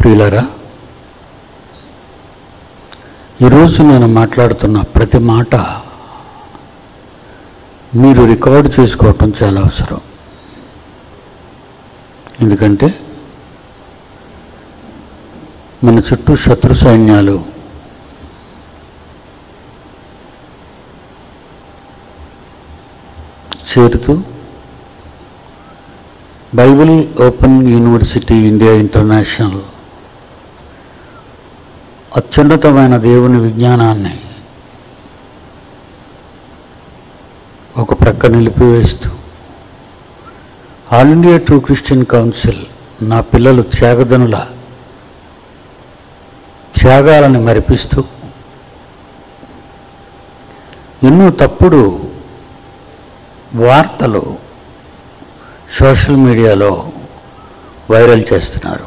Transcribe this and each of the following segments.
ప్రియులరా ఈరోజు నేను మాట్లాడుతున్న ప్రతి మాట మీరు రికార్డు చేసుకోవటం చాలా అవసరం ఎందుకంటే మన చుట్టూ శత్రు సైన్యాలు చేరుతూ Bible open university India international అత్యున్నతమైన దేవుని విజ్ఞానాన్ని ఒక ప్రక్క నిలిపివేస్తూ all India true Christian council నా పిల్లలు త్యాగదనుల త్యాగాలను మరిపిస్తూ ఎన్నో తప్పుడు వార్తలు సోషల్ మీడియాలో వైరల్ చేస్తున్నారు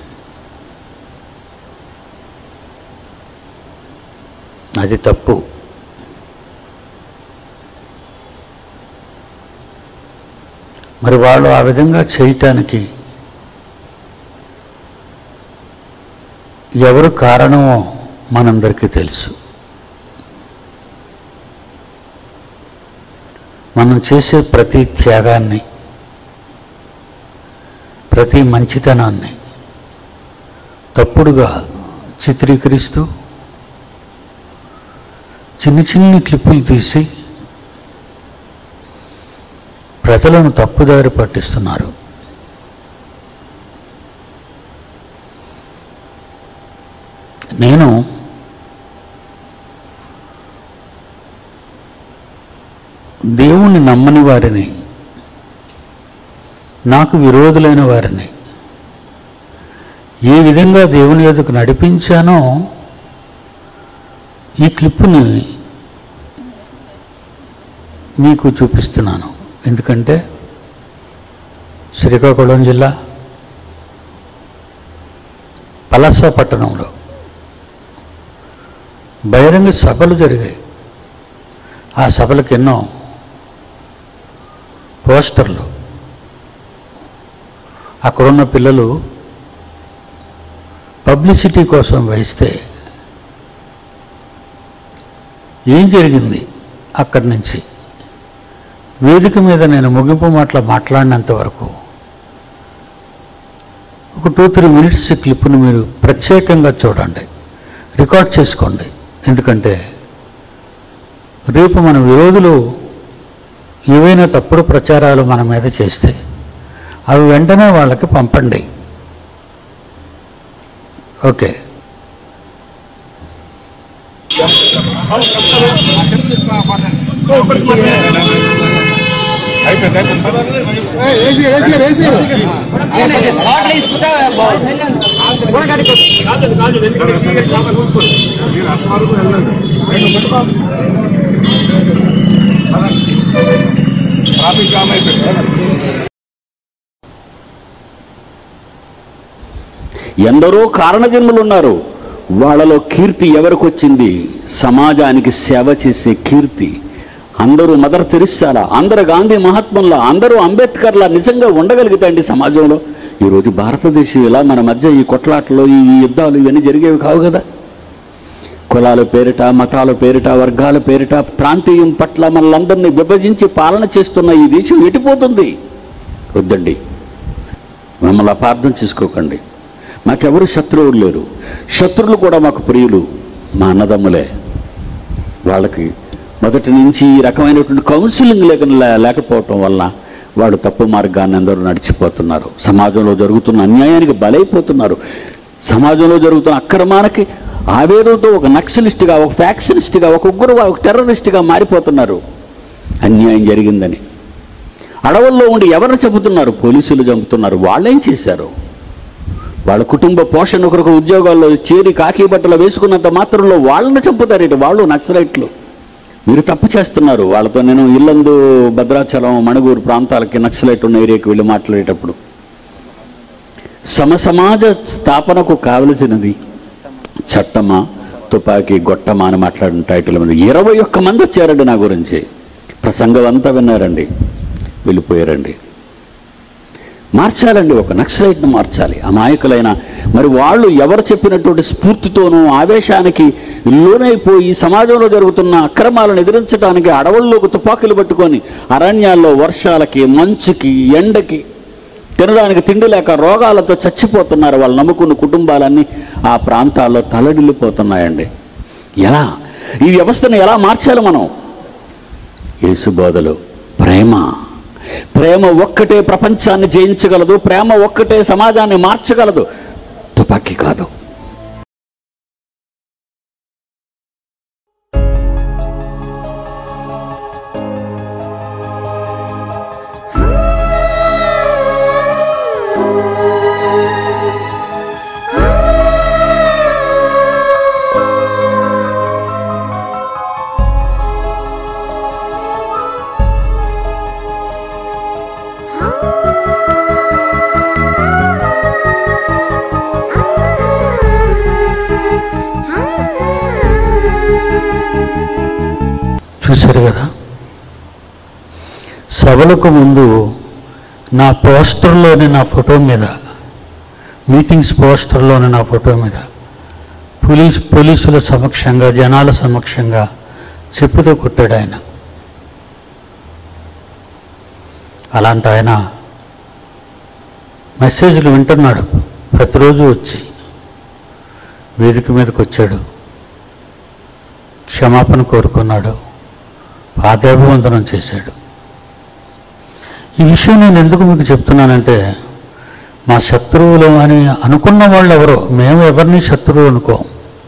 అది తప్పు మరి వాళ్ళు ఆ విధంగా చేయటానికి ఎవరు కారణమో మనందరికీ తెలుసు మనం చేసే ప్రతి త్యాగాన్ని ప్రతి మంచితనాన్ని తప్పుడుగా చిత్రీకరిస్తూ చిన్ని చిన్ని క్లిప్పులు తీసి ప్రజలను తప్పుదారి పట్టిస్తున్నారు నేను దేవుణ్ణి నమ్మని వారిని నాకు విరోధులైన వారిని ఏ విధంగా దేవుని యొద్దకు నడిపించానో ఈ క్లిప్పుని మీకు చూపిస్తున్నాను ఎందుకంటే శ్రీకాకుళం జిల్లా పలస పట్టణంలో బహిరంగ సభలు జరిగాయి ఆ సభలకు ఎన్నో పోస్టర్లు అక్కడున్న పిల్లలు పబ్లిసిటీ కోసం వహిస్తే ఏం జరిగింది అక్కడి నుంచి వేదిక మీద నేను ముగింపు మాటలు మాట్లాడినంత వరకు ఒక టూ త్రీ మినిట్స్ క్లిప్ను మీరు ప్రత్యేకంగా చూడండి రికార్డ్ చేసుకోండి ఎందుకంటే రేపు మన విరోధులు ఏవైనా తప్పుడు ప్రచారాలు మన మీద చేస్తే అవి వెంటనే వాళ్ళకి పంపండి ఓకే ట్రాఫిక్ జామ్ అయిపోయింది ఎందరో కారణజన్ములు ఉన్నారు వాళ్ళలో కీర్తి ఎవరికి వచ్చింది సమాజానికి సేవ చేసే కీర్తి అందరూ మదర్ తెరిస్తారా అందరు గాంధీ మహాత్ముల్లా అందరూ అంబేద్కర్లా నిజంగా ఉండగలుగుతాయండి సమాజంలో ఈరోజు భారతదేశం ఇలా మన మధ్య ఈ కొట్లాటలు ఈ యుద్ధాలు ఇవన్నీ జరిగేవి కావు కదా కులాల పేరిట మతాల పేరిట వర్గాల పేరిట ప్రాంతీయం పట్ల మనలందరినీ విభజించి పాలన చేస్తున్న ఈ దేశం ఎటుపోతుంది వద్దండి మమ్మల్ని అపార్థం చేసుకోకండి మాకెవరు శత్రువులు లేరు శత్రువులు కూడా మాకు ప్రియులు మా అన్నదమ్ములే వాళ్ళకి మొదటి నుంచి ఈ రకమైనటువంటి కౌన్సిలింగ్ లేక లేకపోవటం వల్ల వాడు తప్పు మార్గాన్ని అందరూ నడిచిపోతున్నారు సమాజంలో జరుగుతున్న అన్యాయానికి బలైపోతున్నారు సమాజంలో జరుగుతున్న అక్రమానికి ఆవేదంతో ఒక నక్సలిస్ట్గా ఒక ఫ్యాక్షనిస్ట్గా ఒక ఉగ్రవా ఒక టెర్రరిస్ట్గా మారిపోతున్నారు అన్యాయం జరిగిందని అడవుల్లో ఉండి ఎవరిని చంపుతున్నారు పోలీసులు చంపుతున్నారు వాళ్ళేం చేశారు వాళ్ళ కుటుంబ పోషణ కొరకు ఉద్యోగాల్లో చేరి కాకి బట్టలు వేసుకున్నంత మాత్రంలో వాళ్ళని చంపుతారేంటి వాళ్ళు నక్సలైట్లు మీరు తప్పు చేస్తున్నారు వాళ్ళతో నేను ఇల్లందు భద్రాచలం మణుగూరు ప్రాంతాలకి నక్సలైట్ ఉన్న ఏరియాకి వెళ్ళి మాట్లాడేటప్పుడు సమసమాజ స్థాపనకు కావలసినది చట్టమా తుపాకీ గొట్టమా అని మాట్లాడిన టైటిల్ మీద ఇరవై ఒక్క మంది వచ్చారండి నా గురించి ప్రసంగం అంతా విన్నారండి వెళ్ళిపోయారండి మార్చాలండి ఒక నక్సలైట్ను మార్చాలి అమాయకులైన మరి వాళ్ళు ఎవరు చెప్పినటువంటి స్ఫూర్తితోనూ ఆవేశానికి లోనైపోయి సమాజంలో జరుగుతున్న అక్రమాలను ఎదిరించడానికి అడవుల్లోకి తుపాకులు పట్టుకొని అరణ్యాల్లో వర్షాలకి మంచుకి ఎండకి తినడానికి తిండి లేక రోగాలతో చచ్చిపోతున్నారు వాళ్ళు నమ్ముకున్న కుటుంబాలన్నీ ఆ ప్రాంతాల్లో తలడిల్లిపోతున్నాయండి ఎలా ఈ వ్యవస్థను ఎలా మార్చాలి మనం యేసు బోధలు ప్రేమ ప్రేమ ఒక్కటే ప్రపంచాన్ని జయించగలదు ప్రేమ ఒక్కటే సమాజాన్ని మార్చగలదు తుపాకీ కాదు చూశారు కదా సభలకు ముందు నా పోస్టర్లోని నా ఫోటో మీద మీటింగ్స్ పోస్టర్లోని నా ఫోటో మీద పోలీస్ పోలీసుల సమక్షంగా జనాల సమక్షంగా చెప్పుతో కొట్టాడు ఆయన అలాంటి ఆయన మెసేజ్లు వింటున్నాడు ప్రతిరోజు వచ్చి వేదిక మీదకి వచ్చాడు క్షమాపణ కోరుకున్నాడు పాదాభివందనం చేశాడు ఈ విషయం నేను ఎందుకు మీకు చెప్తున్నానంటే మా శత్రువులు అని అనుకున్న వాళ్ళు ఎవరో మేము ఎవరిని శత్రువు అనుకోం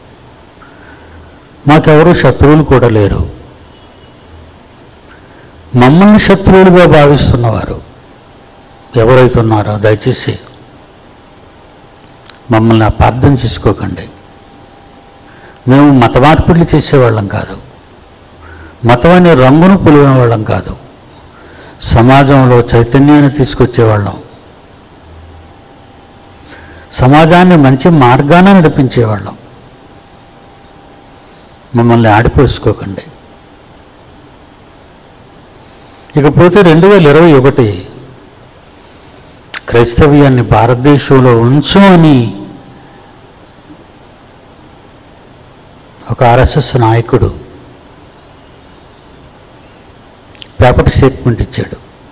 మాకెవరు శత్రువులు కూడా లేరు మమ్మల్ని శత్రువులుగా భావిస్తున్నవారు ఎవరైతే ఉన్నారో దయచేసి మమ్మల్ని అపార్థం చేసుకోకండి మేము మత మార్పిడులు చేసేవాళ్ళం కాదు మతం అనే రంగును పులిగిన వాళ్ళం కాదు సమాజంలో చైతన్యాన్ని తీసుకొచ్చేవాళ్ళం సమాజాన్ని మంచి మార్గాన నడిపించేవాళ్ళం మమ్మల్ని ఆడిపోసుకోకండి ఇకపోతే రెండు వేల ఇరవై ఒకటి క్రైస్తవ్యాన్ని భారతదేశంలో ఉంచు అని ఒక ఆర్ఎస్ఎస్ నాయకుడు పేపర్ స్టేట్మెంట్ ఇచ్చాడు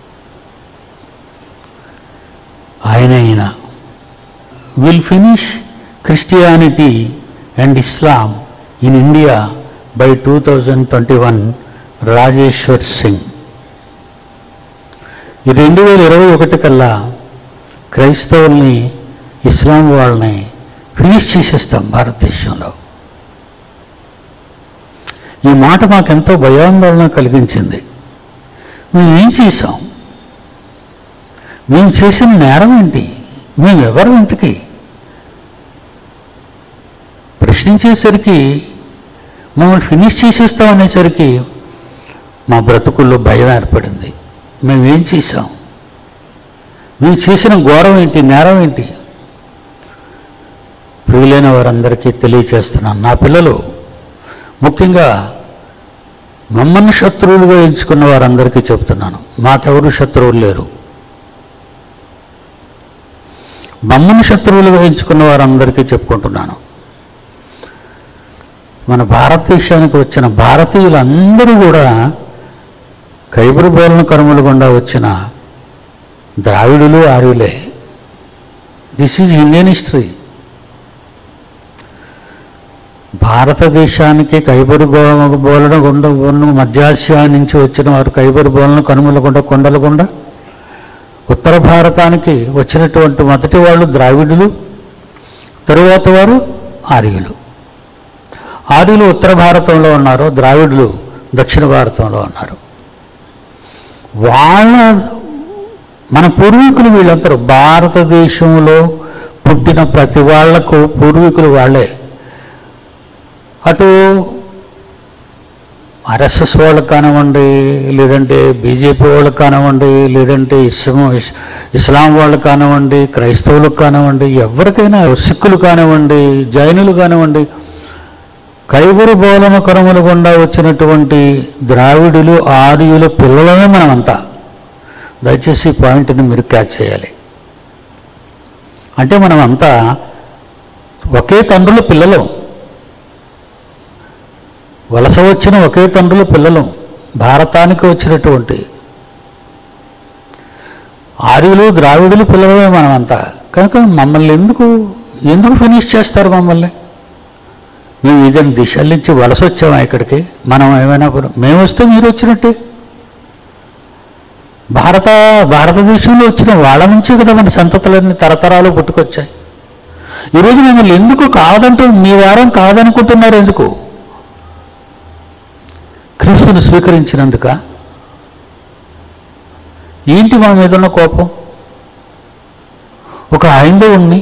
ఆయన ఈయన will finish Christianity and Islam in India by two thousand twenty one Rajeshwar Singh ఈ రెండు వేల ఇరవై ఒకటి కల్లా క్రైస్తవుల్ని ఇస్లాం వాళ్ళని ఫినిష్ చేసేస్తాం భారతదేశంలో ఈ మాట మాకెంతో భయాందోళన కలిగించింది మేము ఏం చేశాం మేము చేసిన నేరం ఏంటి మేము ఎవరు ఇంతకి ప్రశ్నించేసరికి మమ్మల్ని ఫినిష్ చేసేస్తాం అనేసరికి మా బ్రతుకుల్లో భయం ఏర్పడింది మేము ఏం చేశాం మేము చేసిన ఘోరం ఏంటి నేరం ఏంటి ప్రియులైన వారందరికీ తెలియచేస్తున్నాను నా పిల్లలు ముఖ్యంగా మమ్మల్ని శత్రువులుగా ఎంచుకున్న వారందరికీ చెప్తున్నాను మాకెవరు శత్రువులు లేరు మమ్మల్ని శత్రువులుగా ఎంచుకున్న వారందరికీ చెప్పుకుంటున్నాను మన భారతదేశానికి వచ్చిన భారతీయులందరూ కూడా కైబరు బోలన కరుముల గుండా వచ్చిన ద్రావిడులు ఆర్యులే దిస్ ఈజ్ ఇండియన్ హిస్టరీ భారతదేశానికి కైబరు గో- బోలన గుండ ఉన్న మధ్యాసియా నుంచి వచ్చిన వారు కైబరు బోలన కనుమల గుండ కొండల గుండా ఉత్తర భారతానికి వచ్చినటువంటి మొదటి వాళ్ళు ద్రావిడులు తరువాత వారు ఆర్యులు ఆర్యులు ఉత్తర భారతంలో ఉన్నారు ద్రావిడులు దక్షిణ భారతంలో ఉన్నారు వాళ్ళ మన పూర్వీకులు వీళ్ళందరూ భారతదేశంలో పుట్టిన ప్రతి వాళ్లకు పూర్వీకులు వాళ్ళే అటు ఆర్ఎస్ఎస్ వాళ్ళకి కానివ్వండి లేదంటే బీజేపీ వాళ్ళకి కానివ్వండి లేదంటే ఇస్లాం ఇస్లాం వాళ్ళకి కానివ్వండి క్రైస్తవులకు కానివ్వండి ఎవరికైనా సిక్కులు కానివ్వండి జైనులు కానివ్వండి కైబరు బోలన కరముల గుండా వచ్చినటువంటి ద్రావిడులు ఆర్యుల పిల్లలమే మనమంతా దయచేసి ఈ పాయింట్ని మీరు క్యాచ్ చేయాలి అంటే మనం అంతా ఒకే తండ్రుల పిల్లలం వలస వచ్చిన ఒకే తండ్రుల పిల్లలం భారతానికి వచ్చినటువంటి ఆర్యులు ద్రావిడులు పిల్లలమే మనమంతా కనుక మమ్మల్ని ఎందుకు ఎందుకు ఫినిష్ చేస్తారు మమ్మల్ని మేము ఇదని దిశల నుంచి వలస వచ్చామా ఇక్కడికి మనం ఏమైనా పని- మేము వస్తే మీరు వచ్చినట్టే భారత భారతదేశంలో వచ్చిన వాళ్ళ నుంచే కదా మన సంతతులన్నీ తరతరాలు పుట్టుకొచ్చాయి ఈరోజు మిమ్మల్ని ఎందుకు కాదంటూ మీ వారం కాదనుకుంటున్నారు ఎందుకు క్రీస్తుని స్వీకరించినందుక ఏంటి మా మీద ఉన్న కోపం ఒక హైందవుణ్ణి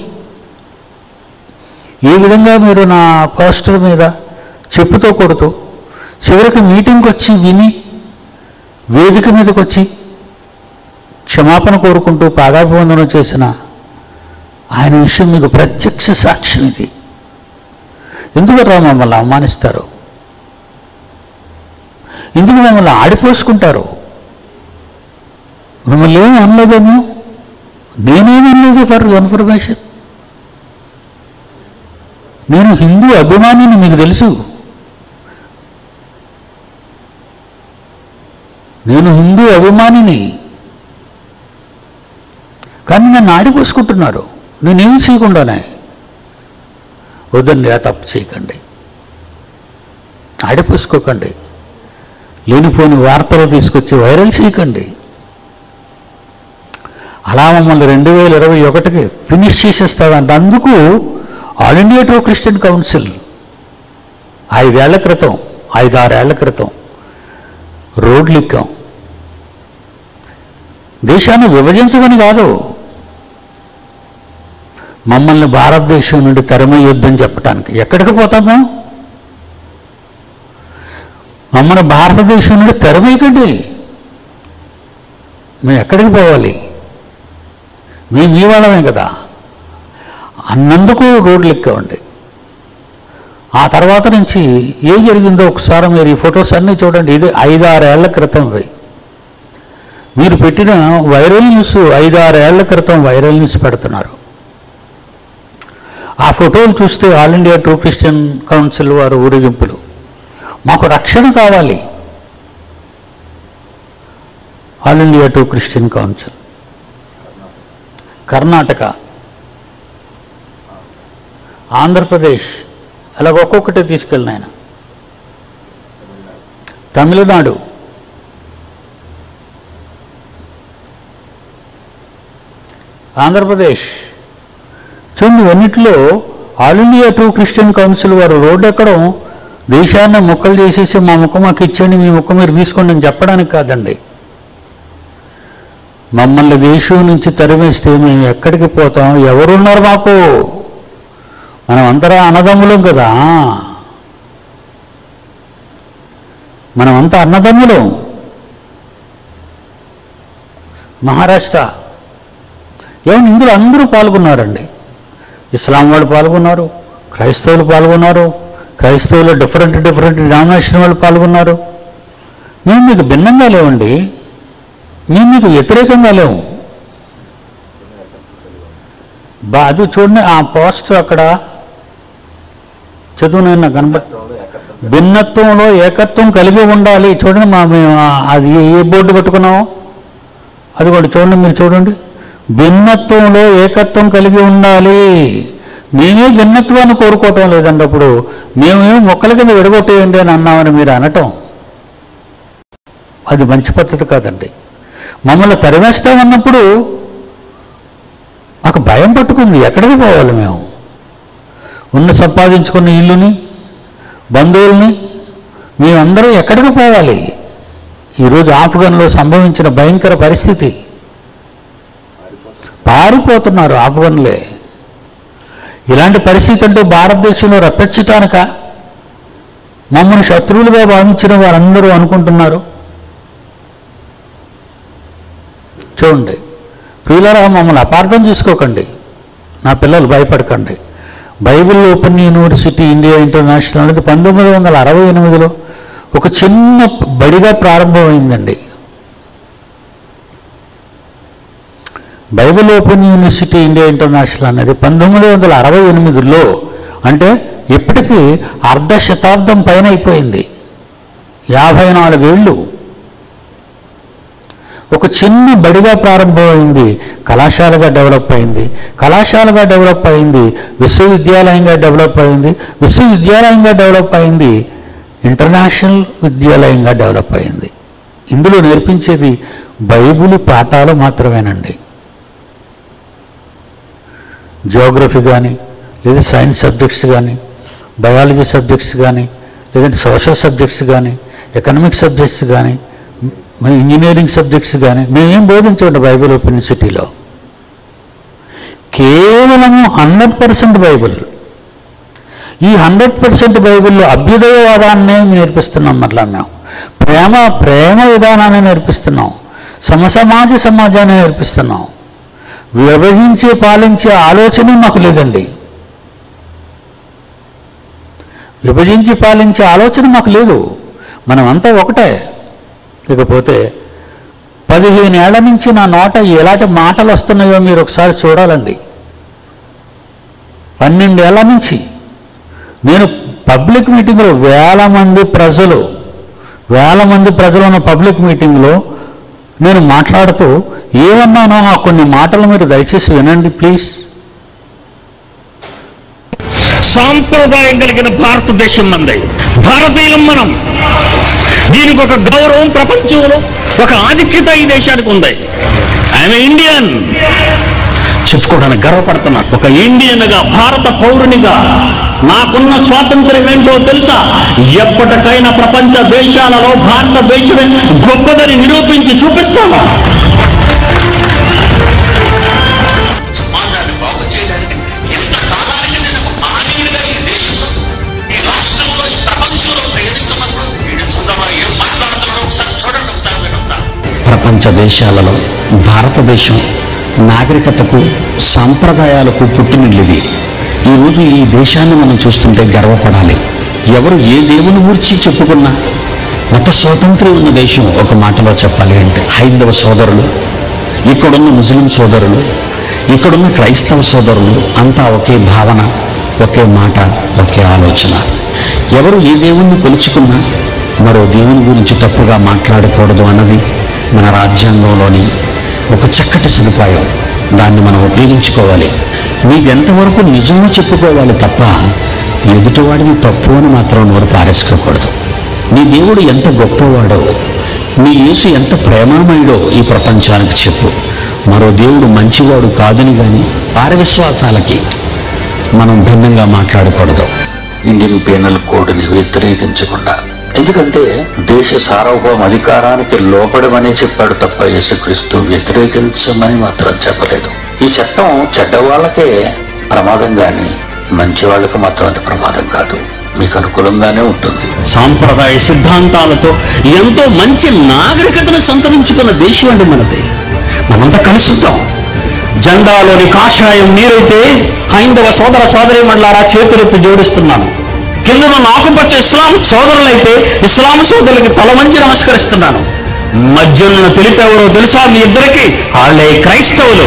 ఏ విధంగా మీరు నా పోస్టర్ మీద చెప్పుతో కొడుతూ చివరికి మీటింగ్కి వచ్చి విని వేదిక మీదకి వచ్చి క్షమాపణ కోరుకుంటూ పాదాభివందనం చేసిన ఆయన విషయం మీకు ప్రత్యక్ష సాక్ష్యం ఇది ఎందుకు రా మమ్మల్ని అవమానిస్తారు ఎందుకు మమ్మల్ని ఆడిపోసుకుంటారు మిమ్మల్ని ఏమి అనలేదేమో నేనేమి అనలేదు ఫర్ ఇన్ఫర్మేషన్ నేను హిందూ అభిమానిని మీకు తెలుసు నేను హిందూ అభిమానిని కానీ నన్ను ఆడిపోసుకుంటున్నారు నేనేం చేయకుండానే వద్దండి ఆ తప్పు చేయకండి ఆడిపోసుకోకండి లేనిపోని వార్తలు తీసుకొచ్చి వైరల్ చేయకండి అలా మమ్మల్ని రెండు వేల ఇరవై ఒకటికి ఫినిష్ చేసేస్తాడంట అందుకు all India true Christian council ఐదేళ్ల క్రితం ఐదారేళ్ల క్రితం రోడ్లు ఎక్కాం దేశాన్ని విభజించమని కాదు మమ్మల్ని భారతదేశం నుండి తరిమేయొద్దని చెప్పడానికి ఎక్కడికి పోతాము మమ్మల్ని భారతదేశం నుండి తెరమేయకండి మేము ఎక్కడికి పోవాలి మేము మీ వాళ్ళమే కదా అన్నందుకు రోడ్లు ఎక్కామండి ఆ తర్వాత నుంచి ఏం జరిగిందో ఒకసారి మీరు ఈ ఫొటోస్ అన్నీ చూడండి ఇది ఐదారేళ్ల క్రితం ఇవి మీరు పెట్టిన వైరల్ న్యూస్ ఐదారేళ్ల క్రితం వైరల్ న్యూస్ పెడుతున్నారు ఆ ఫోటోలు చూస్తే all India true Christian council వారు ఊరేగింపులు మాకు రక్షణ కావాలి all India true Christian council Karnataka Andhra Pradesh అలాగ ఒక్కొక్కటి తీసుకెళ్ళిన ఆయన తమిళనాడు ఆంధ్రప్రదేశ్ చూడండి ఇవన్నిట్లో all India true Christian council వారు రోడ్డు ఎక్కడం దేశాన్ని ముక్కలు చేసేసి మా ముక్క మాకు ఇచ్చండి మీ ముక్క మీరు తీసుకోండి అని చెప్పడానికి కాదండి మమ్మల్ని దేశం నుంచి తరిమేస్తే మేము ఎక్కడికి పోతాం ఎవరున్నారు మాకు మనం అంతరా అన్నదమ్ములం కదా మనం అంతా అన్నదమ్ములం మహారాష్ట్ర ఏమన్నా ఇందులో అందరూ పాల్గొన్నారండి ఇస్లాం వాళ్ళు పాల్గొన్నారు క్రైస్తవులు పాల్గొన్నారు క్రైస్తవులు డిఫరెంట్ డిఫరెంట్ డినామినేషన్ వాళ్ళు పాల్గొన్నారు మేము మీకు భిన్నంగా లేవండి మేము మీకు వ్యతిరేకంగా లేవు బా అది చూడండి ఆ పోస్టర్ అక్కడ చదువు నేను కనబడి భిన్నత్వంలో ఏకత్వం కలిగి ఉండాలి చూడండి మా మేము ఆ- అది ఏ బోర్డు పెట్టుకున్నామో అది కూడా చూడండి మీరు చూడండి భిన్నత్వంలో ఏకత్వం కలిగి ఉండాలి మేమే భిన్నత్వాన్ని కోరుకోవటం లేదండి అప్పుడు మేమేమి మొక్కల కింద విడగొట్టేయండి అని అన్నామని మీరు అనటం అది మంచి పద్ధతి కాదండి మమ్మల్ని తరిమేస్తామన్నప్పుడు మాకు భయం పట్టుకుంది ఎక్కడికి పోవాలి మేము ఉన్న సంపాదించుకున్న ఇల్లుని బంధువుల్ని మేమందరం ఎక్కడికి పోవాలి ఈరోజు ఆఫ్ఘన్లో సంభవించిన భయంకర పరిస్థితి పారిపోతున్నారు ఆఫ్ఘన్లే ఇలాంటి పరిస్థితి అంటూ భారతదేశంలో రప్పించటానిక మమ్మల్ని శత్రువులుగా భావించిన వారందరూ అనుకుంటున్నారు చూడండి ప్రియులరా మమ్మల్ని అపార్థం చేసుకోకండి నా పిల్లలు భయపడకండి Bible open university India international అనేది పంతొమ్మిది వందల అరవై ఎనిమిదిలో ఒక చిన్న బడిగా ప్రారంభమైందండి Bible open university India international అనేది పంతొమ్మిది వందల అరవై ఎనిమిదిలో అంటే ఇప్పటికీ అర్ధ శతాబ్దం పైన అయిపోయింది యాభై నాలుగేళ్ళు ఒక చిన్న బడిగా ప్రారంభమైంది కళాశాలగా డెవలప్ అయింది కళాశాలగా డెవలప్ అయింది విశ్వవిద్యాలయంగా డెవలప్ అయింది విశ్వవిద్యాలయంగా డెవలప్ అయింది ఇంటర్నేషనల్ విద్యాలయంగా డెవలప్ అయింది ఇందులో నేర్పించేది బైబిల్ పాఠాలు మాత్రమేనండి జియోగ్రఫీ కానీ లేదా సైన్స్ సబ్జెక్ట్స్ కానీ బయాలజీ సబ్జెక్ట్స్ కానీ లేదంటే సోషల్ సబ్జెక్ట్స్ కానీ ఎకనామిక్ సబ్జెక్ట్స్ కానీ మ- ఇంజనీరింగ్ సబ్జెక్ట్స్ కానీ మేమేం బోధించండి బైబిల్ ఓపెన్ యూనివర్సిటీలో కేవలము హండ్రెడ్ పర్సెంట్ బైబిల్ ఈ హండ్రెడ్ పర్సెంట్ బైబిల్లో అభ్యుదయవాదాన్నే నేర్పిస్తున్నాం మరలా మేము ప్రేమ ప్రేమ విధానాన్ని నేర్పిస్తున్నాం సమసమాజ సమాజాన్ని నేర్పిస్తున్నాం విభజించి పాలించే ఆలోచన మాకు లేదండి విభజించి పాలించే ఆలోచన మాకు లేదు మనమంతా ఒకటే ఇకపోతే పదిహేను ఏళ్ల నుంచి నా నోట ఎలాంటి మాటలు వస్తున్నాయో మీరు ఒకసారి చూడాలండి పన్నెండేళ్ల నుంచి నేను పబ్లిక్ మీటింగ్లో వేల మంది ప్రజలు వేల మంది ప్రజలు ఉన్న పబ్లిక్ మీటింగ్లో నేను మాట్లాడుతూ ఏమన్నానో ఆ కొన్ని మాటలు మీరు దయచేసి వినండి ప్లీజ్ సాంప్రదాయం కలిగిన భారతదేశం మంది భారతీయులం మనం దీనికి ఒక గౌరవం ప్రపంచంలో ఒక ఆధిక్యత ఈ దేశానికి ఉంది ఐఎమ్ ఇండియన్ చెప్పుకోవడానికి గర్వపడుతున్నా ఒక ఇండియన్గా భారత పౌరునిగా నాకున్న స్వాతంత్ర్యం ఏంటో తెలుసా ఎప్పటికైనా ప్రపంచ దేశాలలో భారతదేశమే గొప్పదని నిరూపించి చూపిస్తాను సమాజాన్ని బాగు చేయడానికి ఎంత కాలానికి నేను ఒక మహనీయుడిగా ఈ దేశంలో ఈ రాష్ట్రంలో ఈ ప్రపంచంలో ప్రయాణిస్తున్నప్పుడు వీడు సుందరమా ఏం మాట్లాడుతున్నాడో ఒకసారి చూడండి ఒకసారి వినంతా ప్రపంచ దేశాలలో భారతదేశం నాగరికతకు సాంప్రదాయాలకు పుట్టినిల్లిది ఈరోజు ఈ దేశాన్ని మనం చూస్తుంటే గర్వపడాలి ఎవరు ఏ దేవుని గురించి చెప్పుకున్నా మత స్వాతంత్ర్యం ఉన్న దేశం ఒక మాటలో చెప్పాలి అంటే హైందవ సోదరులు ఇక్కడున్న ముస్లిం సోదరులు ఇక్కడున్న క్రైస్తవ సోదరులు అంతా ఒకే భావన ఒకే మాట ఒకే ఆలోచన ఎవరు ఏ దేవుణ్ణి కొలుచుకున్నా మరో దేవుని గురించి తప్పుగా మాట్లాడకూడదు అన్నది మన రాజ్యాంగంలోని ఒక చక్కటి సదుపాయం దాన్ని మనం ఉపయోగించుకోవాలి నీవెంతవరకు నిజమో చెప్పుకోవాలి తప్ప ఎదుటివాడిది తప్పు అని మాత్రం నోరు పారేసుకోకూడదు నీ దేవుడు ఎంత గొప్పవాడో నీ యేసు ఎంత ప్రేమామయుడో ఈ ప్రపంచానికి చెప్పు మరో దేవుడు మంచివాడు కాదని గాని వారి విశ్వాసాలకి మనం భిన్నంగా మాట్లాడకూడదు ఇండియన్ పీనల్ కోడ్ని వ్యతిరేకించకుండా ఎందుకంటే దేశ సార్వభౌమ అధికారానికి లోపడమని చెప్పాడు తప్ప యేసుక్రీస్తు వ్యతిరేకించమని మాత్రం చెప్పలేదు ఈ చట్టం చెడ్డవాళ్ళకే ప్రమాదం గాని మంచి వాళ్ళకి మాత్రం అది ప్రమాదం కాదు మీకు అనుకూలంగానే ఉంటుంది సాంప్రదాయ సిద్ధాంతాలతో ఎంతో మంచి నాగరికతను సంతరించుకున్న దేశం అండి మనది మనంతా కలిసి ఉంటాం జెండాలోని కాషాయం మీరైతే హైందవ సోదర సోదరి మండలారా చేతులెత్తి జోడిస్తున్నాను కింద ఉన్న ఆకుపచ్చ ఇస్లాం సోదరులైతే ఇస్లాం సోదరులకి తల వంచి నమస్కరిస్తున్నాను మధ్యలో తెలిపేవరో తెలుసా మీ ఇద్దరికి వాళ్ళే క్రైస్తవులు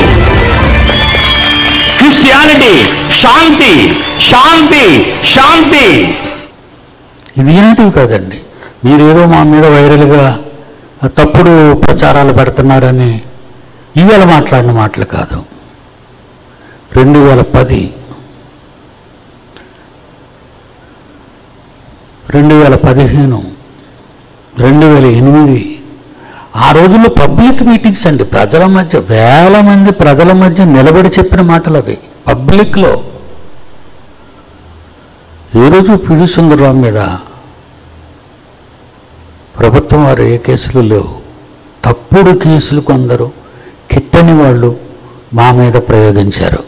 క్రిస్టియానిటీ శాంతి శాంతి శాంతి ఇది ఇలాంటివి కాదండి మీరేదో మా మీద వైరల్గా తప్పుడు ప్రచారాలు పెడుతున్నారని ఇవాళ మాట్లాడిన మాటలు కాదు రెండు వేల పది రెండు వేల పదిహేను రెండు వేల ఎనిమిది ఆ రోజుల్లో పబ్లిక్ మీటింగ్స్ అండి ప్రజల మధ్య వేల మంది ప్రజల మధ్య నిలబడి చెప్పిన మాటలు అవి పబ్లిక్లో ఏ రోజు పిడి సుందరరావు మీద ప్రభుత్వం వారు ఏ కేసులు లేవు తప్పుడు కేసులు కొందరు కిట్టని వాళ్ళు మా మీద ప్రయోగించారు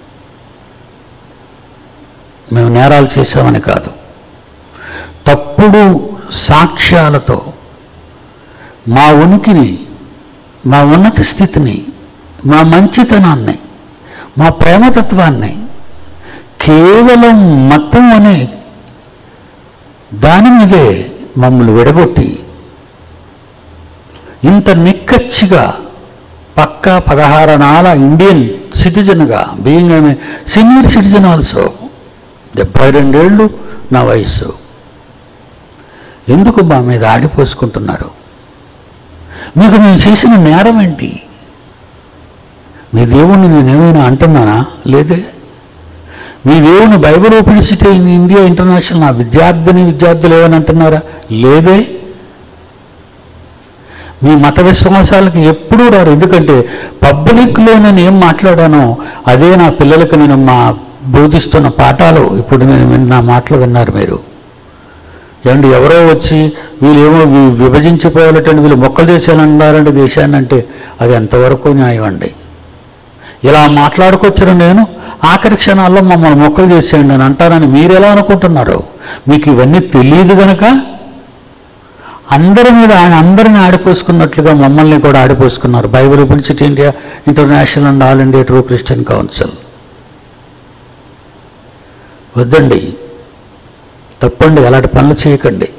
మేము నేరాలు చేశామని కాదు తప్పుడు సాక్ష్యాలతో మా ఉనికిని మా ఉన్నత స్థితిని మా మంచితనాన్ని మా ప్రేమతత్వాన్ని కేవలం మతం అనే దాని మీదే మమ్మల్ని విడగొట్టి ఇంత నిక్కచ్చిగా పక్కా పదహారనాల ఇండియన్ సిటిజన్గా being I senior citizen also డెబ్బై రెండేళ్ళు నా వయస్సు ఎందుకు మా మీద ఆడిపోసుకుంటున్నారు మీకు నేను చేసిన నేరం ఏంటి మీ దేవుణ్ణి నేనేమైనా అంటున్నానా లేదే మీ దేవుని Bible open city in India international నా విద్యార్థిని విద్యార్థులు ఏమని అంటున్నారా లేదే మీ మత విశ్వాసాలకు ఎప్పుడూ రారు ఎందుకంటే పబ్లిక్లో నేను ఏం మాట్లాడానో అదే నా పిల్లలకు నేను మా బోధిస్తున్న పాఠాలు ఇప్పుడు నేను విన్న- నా మాటలు విన్నారు మీరు ఏమండి ఎవరో వచ్చి వీళ్ళేమో వి- విభజించిపోవాలంటే వీళ్ళు మొక్కలు చేసేయాలన్నారంటే దేశాన్ని అంటే అది ఎంతవరకు న్యాయం అండి ఇలా మాట్లాడుకొచ్చిన నేను ఆఖరి క్షణాల్లో మమ్మల్ని మొక్కలు చేసేయండి అని అంటారని మీరు ఎలా అనుకుంటున్నారు మీకు ఇవన్నీ తెలియదు గనక అందరి మీద ఆయన అందరిని ఆడిపోసుకున్నట్లుగా మమ్మల్ని కూడా ఆడిపోసుకున్నారు Bible university India international and all India true Christian council వద్దండి తప్పండి అలాంటి పనులు చేయకండి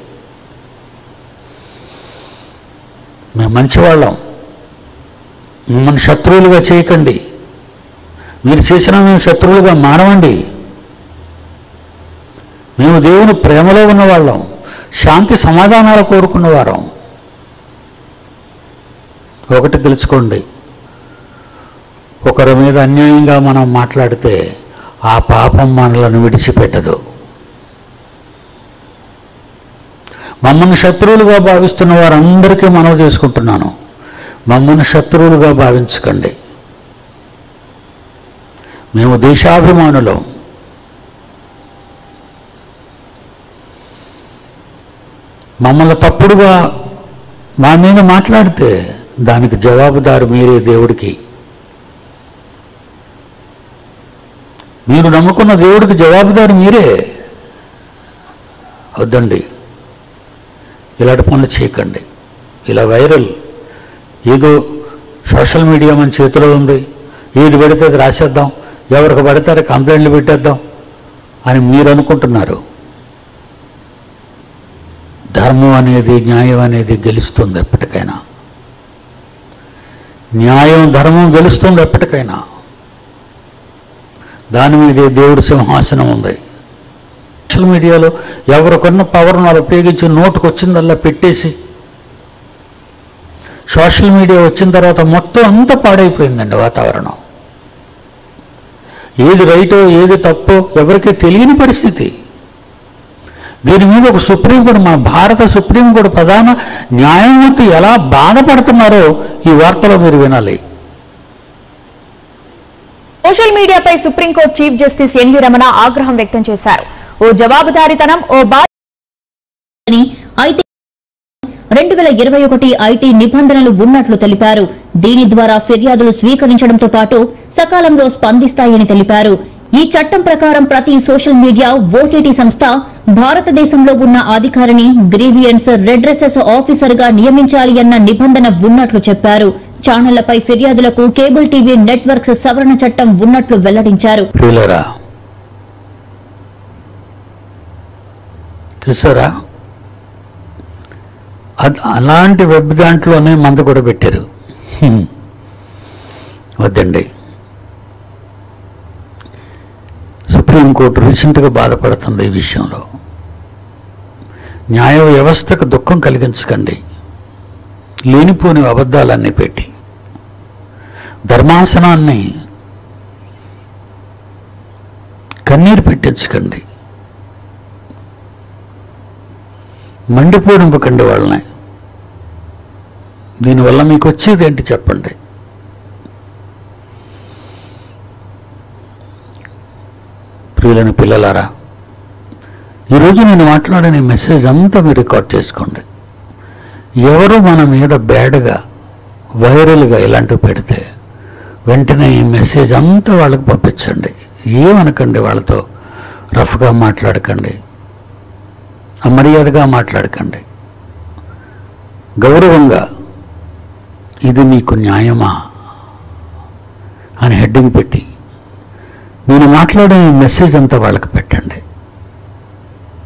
మేము మంచివాళ్ళం మిమ్మల్ని శత్రువులుగా చేయకండి మీరు చేసిన మేము శత్రువులుగా మానవండి మేము దేవుని ప్రేమలో ఉన్నవాళ్ళం శాంతి సమాధానాలు కోరుకున్నవారం ఒకటి తెలుసుకోండి ఒకరి మీద అన్యాయంగా మనం మాట్లాడితే ఆ పాపం మనలను విడిచిపెట్టదు మమ్మల్ని శత్రువులుగా భావిస్తున్న వారందరికీ మనవి చేసుకుంటున్నాను మమ్మల్ని శత్రువులుగా భావించకండి మేము దేశాభిమానులం మమ్మల్ని తప్పుడుగా మా మీద మాట్లాడితే దానికి జవాబుదారు మీరే దేవుడికి మీరు నమ్ముకున్న దేవుడికి జవాబుదారు మీరే వద్దండి ఇలాంటి పనులు చేయకండి ఇలా వైరల్ ఏదో సోషల్ మీడియా మన చేతిలో ఉంది ఏది పడితే అది రాసేద్దాం ఎవరికి పడితే అది కంప్లైంట్లు పెట్టేద్దాం అని మీరు అనుకుంటున్నారు ధర్మం అనేది న్యాయం అనేది గెలుస్తుంది ఎప్పటికైనా న్యాయం ధర్మం గెలుస్తుంది ఎప్పటికైనా దాని మీదే దేవుడి సింహాసనం ఉంది సోషల్ మీడియాలో ఎవరికొన్న పవర్ను వాళ్ళు ఉపయోగించి నోటుకు వచ్చిందల్లా పెట్టేసి సోషల్ మీడియా వచ్చిన తర్వాత మొత్తం అంతా పాడైపోయిందండి వాతావరణం ఏది రైటో ఏది తప్పో ఎవరికీ తెలియని పరిస్థితి దీని మీద ఒక సుప్రీం కోర్టు మన భారత సుప్రీం కోర్టు ప్రధాన న్యాయమూర్తి ఎలా బాధపడుతున్నారో ఈ వార్తలో మీరు వినాలి సోషల్ మీడియాపై supreme court chief justice NV Ramana ఆగ్రహం వ్యక్తం చేశారు ఓ జవాబుదారీతనం ఓ బా అని అయితే రెండు వేల ఇరవై ఒకటి ఐటీ నిబంధనలు ఉన్నట్లు తెలిపారు దీని ద్వారా ఫిర్యాదులు స్వీకరించడంతో పాటు సకాలంలో స్పందిస్తాయని తెలిపారు ఈ చట్టం ప్రకారం ప్రతి సోషల్ మీడియా ఓటీటీ సంస్థ భారతదేశంలో ఉన్న అధికారిని గ్రీవియన్స్ రెడ్రెసెస్ ఆఫీసర్ గా నియమించాలి అన్న నిబంధన ఉన్నట్లు చెప్పారు ఛానళ్లపై ఫిర్యాదులకు కేబుల్ టీవీ నెట్వర్క్స్ సవరణ చట్టం ఉన్నట్లు వెల్లడించారు ప్రియులరా చూసారా అది అలాంటి వెబ్ దాంట్లోనే మంద కూడా పెట్టారు హ్మ్. వద్దండి సుప్రీంకోర్టు రీసెంట్గా బాధపడుతుంది ఈ విషయంలో న్యాయ వ్యవస్థకు దుఃఖం కలిగించకండి లేనిపోని అబద్ధాలన్నీ పెట్టి ధర్మాసనాన్ని కన్నీరు పెట్టించకండి మండిపోనివ్వకండి వాళ్ళని దీనివల్ల మీకు వచ్చేది ఏంటి చెప్పండి ప్రియులని పిల్లలారా ఈరోజు నేను మాట్లాడిన ఈ మెసేజ్ అంతా మీరు రికార్డ్ చేసుకోండి ఎవరు మన మీద బ్యాడ్గా వైరల్గా ఇలాంటివి పెడితే వెంటనే ఈ మెసేజ్ అంతా వాళ్ళకి పంపించండి ఏమనకండి వాళ్ళతో రఫ్గా మాట్లాడకండి అమర్యాదగా మాట్లాడకండి గౌరవంగా ఇది నీకు న్యాయమా అని హెడ్డింగ్ పెట్టి నేను మాట్లాడిన ఈ మెసేజ్ అంతా వాళ్ళకి పెట్టండి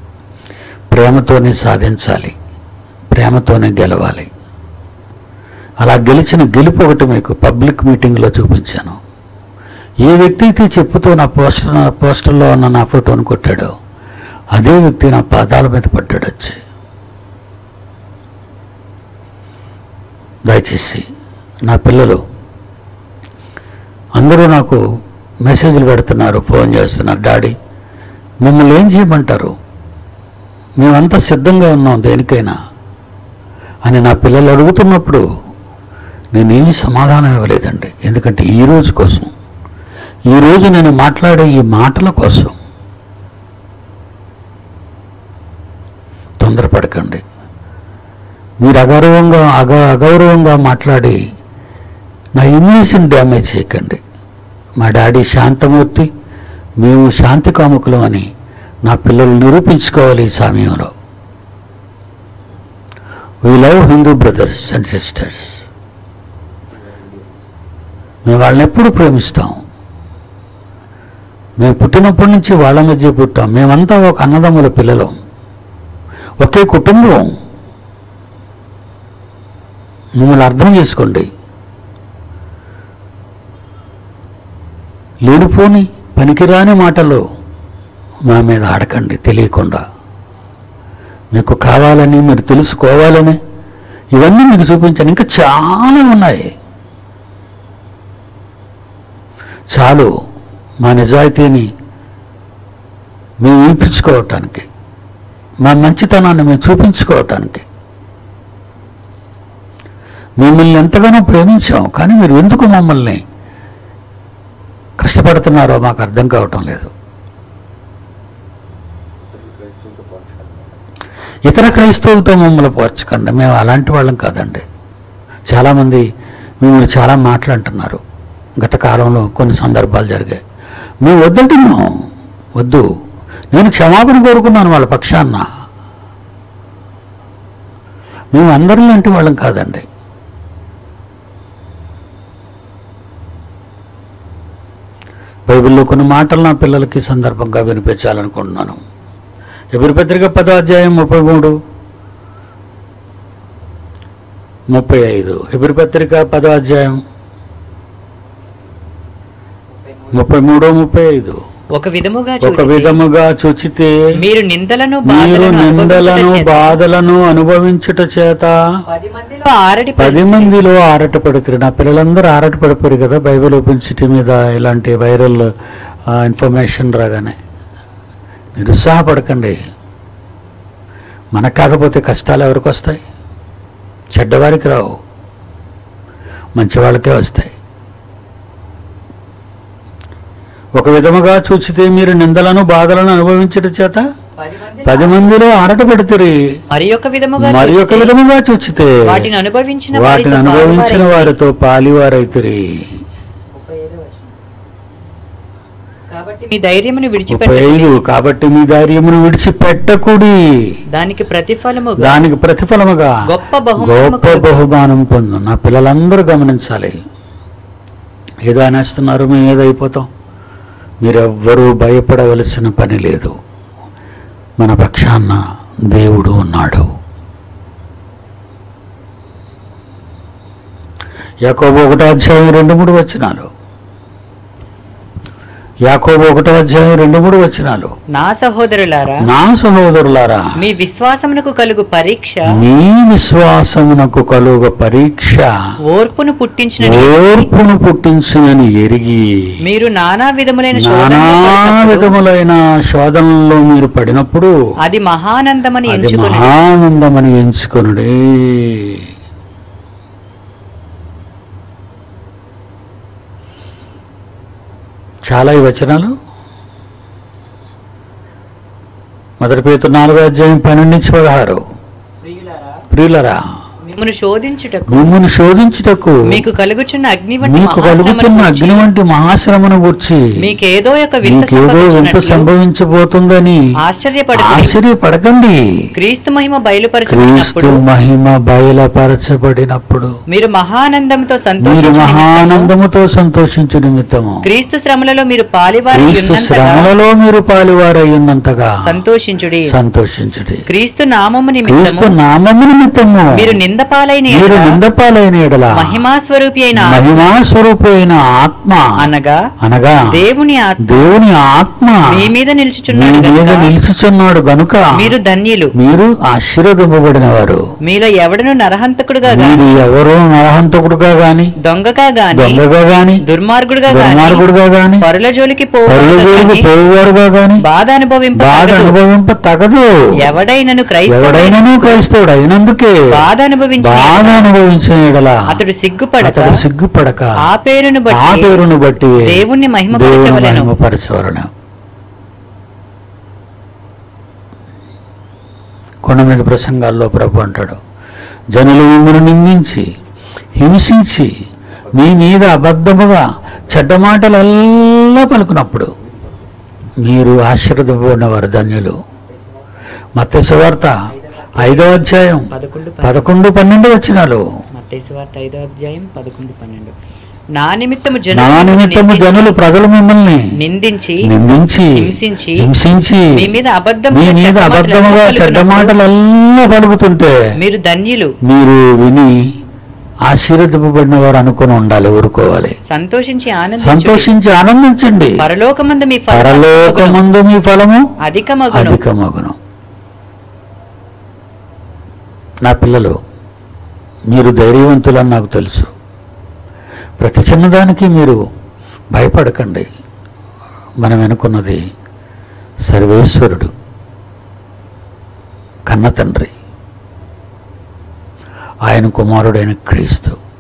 ప్రేమతోనే సాధించాలి ప్రేమతోనే గెలవాలి అలా గెలిచిన గెలుపు ఒకటి మీకు పబ్లిక్ మీటింగ్లో చూపించాను ఏ వ్యక్తి అయితే చెప్పుతో నా పోస్టర్ నా పోస్టర్లో ఉన్న నా ఫోటోను కొట్టాడో అదే వ్యక్తి నా పాదాల మీద పడ్డాడు వచ్చి దయచేసి నా పిల్లలు అందరూ నాకు మెసేజ్లు పెడుతున్నారు ఫోన్ చేస్తున్నారు డాడీ మిమ్మల్ని ఏం చేయమంటారు మేమంతా సిద్ధంగా ఉన్నాం దేనికైనా అని నా పిల్లలు అడుగుతున్నప్పుడు నేనేమి సమాధానం ఇవ్వలేదండి ఎందుకంటే ఈ రోజు కోసం ఈ రోజు నేను మాట్లాడే ఈ మాటల కోసం తొందరపడకండి మీరు అగౌరవంగా అగ అగౌరవంగా మాట్లాడి నా ఇమేజ్ని డ్యామేజ్ చేయకండి మా డాడీ శాంతమూర్తి మేము శాంతి కాముకులం అని నా పిల్లలు నిరూపించుకోవాలి ఈ సమయంలో we love Hindu brothers and sisters మేము వాళ్ళని ఎప్పుడు ప్రేమిస్తాం మేము పుట్టినప్పటి నుంచి వాళ్ళ మధ్య పుట్టాం మేమంతా ఒక అన్నదమ్ముల పిల్లలం ఒకే కుటుంబం మిమ్మల్ని అర్థం చేసుకోండి లేనిపోని పనికిరాని మాటలు మా మీద ఆడకండి తెలియకుండా మీకు కావాలని మీరు తెలుసుకోవాలని ఇవన్నీ మీకు చూపించాను ఇంకా చాలా ఉన్నాయి చాలు మా నిజాయితీని మేము వినిపించుకోవటానికి మా మంచితనాన్ని మేము చూపించుకోవటానికి మిమ్మల్ని ఎంతగానో ప్రేమించాం కానీ మీరు ఎందుకు మమ్మల్ని కష్టపడుతున్నారో మాకు అర్థం కావటం లేదు ఇతర క్రైస్తవులతో మమ్మల్ని పోర్చకండి మేము అలాంటి వాళ్ళం కాదండి చాలామంది మిమ్మల్ని చాలా మాట్లాడుతున్నారు గత కాలంలో కొన్ని సందర్భాలు జరిగాయి మేము వద్దంటున్నాం వద్దు నేను క్షమాపణ కోరుకున్నాను వాళ్ళ పక్షాన్న మేము అందరం లాంటి వాళ్ళం కాదండి బైబిల్లో కొన్ని మాటలు నా పిల్లలకి సందర్భంగా వినిపించాలనుకుంటున్నాను ఎవరి పత్రిక పదో అధ్యాయం ముప్పై మూడు ముప్పై ఐదు ఎవరి పత్రిక పదో అధ్యాయం ముప్పై మూడు ముప్పై ఐదు ఒక విధముగా ఒక చూచితే విధముగా చూచితే మీరు నిందలను మీరు బాధలను నిందలను అనుభవించుట చేత బాధలను అనుభవించుట చేత పది మందిలో ఆరడి పది మందిలో ఆరట పడుతురు నా పిల్లలందరూ ఆరట పడిపోయారు కదా బైబిల్ ఓపెన్ సిటీ మీద ఇలాంటి వైరల్ ఇన్ఫర్మేషన్ రాగానే నిరుత్సాహపడకండి మనకు కాకపోతే కష్టాలు ఎవరికి వస్తాయి చెడ్డవారికి రావు మంచి వాళ్ళకే వస్తాయి ఒక విధముగా చూచితే మీరు నిందలను బాధలను అనుభవించట చేత పది మంది పది మందిలో ఆరట పడుతురి మరి ఒక విధముగా మరి ఒక చూచితే విధముగా చూచితే వాటిని అనుభవించిన వాటిని వారితో అనుభవించిన పాలువారైతే వారితో పాలివారైతురి కాబట్టి మీ ధైర్యమును ముప్పై విడిచిపెట్టి ఐదు కాబట్టి మీ ధైర్యమును విడిచిపెట్టకుడి దానికి ప్రతిఫలముగా దానికి ప్రతిఫలముగా గొప్ప బహుమానము గొప్ప కలుగు. బహుమానం పొందు నా పిల్లలందరూ గమనించాలి ఏదో అనేస్తున్నారు మేము ఏదో అయిపోతాం మీరెవ్వరూ భయపడవలసిన పని లేదు మన పక్షాన దేవుడు ఉన్నాడు యాకోబు ఒకటో అధ్యాయం రెండు మూడు వచనాలు యాకోబు ఒకటో అధ్యాయం రెండు మూడు వచనాలు నా సహోదరులారా నా సహోదరులారా మీ విశ్వాసమునకు కలుగు పరీక్ష మీ విశ్వాసమునకు కలుగ పరీక్ష ఓర్పును పుట్టించిన ఓర్పును పుట్టించునని ఎరిగి మీరు నానా విధములైన నానా శోధనలు పడినప్పుడు విధములైన శోధనలో మీరు పడినప్పుడు అది మహానందమని అది ఎంచుకుని మహానందమని ఎంచుకొనుడే చాలా ఈ వచనాలు మొదటి పేరు నాలుగో అధ్యాయం పన్నెండు నుంచి పదహారు ప్రియులరా మిమ్మల్ని శోధించుటకు మిమ్మల్ని శోధించుటకు మీకు కలుగుచున్న అగ్ని వంటి మీకు కలుగుతున్న మహాశ్రమను అగ్ని వంటి మహాశ్రమను గుర్చి మీకేదో ఒక వింత మీకేదో ఎంత సంభవించినట్లు సంభవించబోతుందని ఆశ్చర్యపడుతుంది ఆశ్చర్యపడకండి క్రీస్తు మహిమ క్రీస్తు బయలుపరచబడినప్పుడు మహిమ బయలుపరచబడినప్పుడు మీరు మహానందంతో మీరు సంతోషించు నిమిత్తము, మహానందముతో సంతోషించు నిమిత్తము క్రీస్తు శ్రమలలో మీరు పాలివారి క్రీస్తు ఉన్నంతగా శ్రమలలో మీరు పాలువారయ్యున్నంతగా సంతోషించుడి సంతోషించుడి క్రీస్తు నామము క్రీస్తు నిమిత్తము నామము నిమిత్తము మీరు నింద నిందపాలైన మీరు ఎడల నిందపాలైన ఎడల మహిమా స్వరూపి అయిన మహిమా స్వరూపైన ఆత్మ అనగా అనగా దేవుని ఆత్మ దేవుని ఆత్మ మీ మీద మీ నిలుచుచున్నాడు మీద గనుక నిలుచుచున్నాడు గనుక మీరు ధన్యులు మీరు ఆశీర్వదింపబడిన వారు మీలో ఎవడను నరహంతకుడుగా గాని మీరు ఎవరో నరహంతకుడుగా గాని దొంగగా గాని దొంగగా గాని దుర్మార్గుడుగా గాని దుర్మార్గుడుగా గాని పరుల జోలికి పరుల జోలికి పోవు పోయేవారుగా గాని బాధ అనుభవింప బాధ అనుభవింప తగదు ఎవడైనను క్రైస్తవుడైన ఎవడైనాను క్రైస్తవుడు అయినందుకే బాధ అనుభవించిన బాధ అనుభవించిన ఎడల అతడు సిగ్గుపడక అతడు సిగ్గుపడక ఆ పేరును ఆ బట్టి పేరును బట్టి దేవుణ్ణి దేవుని మహిమపరచవలెను మహిమపరచవలెను కొండ మీద ప్రసంగాల్లో ప్రభు అంటాడు జనులు మిమ్మల్ని నిందించి హింసించి మీ మీద అబద్ధముగా చెడ్డ మాటలల్లా పలుకున్నప్పుడు మీరు ఆశీర్వదింపబడిన వారు ధన్యులు మత్స్య వార్త ఐదో అధ్యాయం పదకొండు పదకొండు పన్నెండు వచ్చినాలు మత్తయి వార్త ఐదో అధ్యాయం పదకొండు పన్నెండు నా నిమిత్తము నా జనులు నిమిత్తము నిందించి- జనులు ప్రజలు మిమ్మల్ని నిందించి నిందించి హింసించి హింసించి మీ మీద అబద్ధముగా మీ మీద చెడ్డ మాటలు అబద్ధముగా పలుకున్నప్పుడు చెడ్డ మాటలల్లా పలుకుతుంటే మీరు ధన్యులు మీరు విని ఆశీర్వదింపబడిన వారు అనుకుని ఉండాలి ఊరుకోవాలి సంతోషించి ఆనందించు సంతోషించి ఆనందించండి పరలోకమందు మీ ఫలము పరలోకమందు మీ ఫలము అధికమగును అధికమగును నా పిల్లలు మీరు ధైర్యవంతులని నాకు తెలుసు ప్రతి చిన్నదానికి మీరు భయపడకండి మనం వెనుకున్నది సర్వేశ్వరుడు కన్న తండ్రి ఆయన కుమారుడైన క్రీస్తు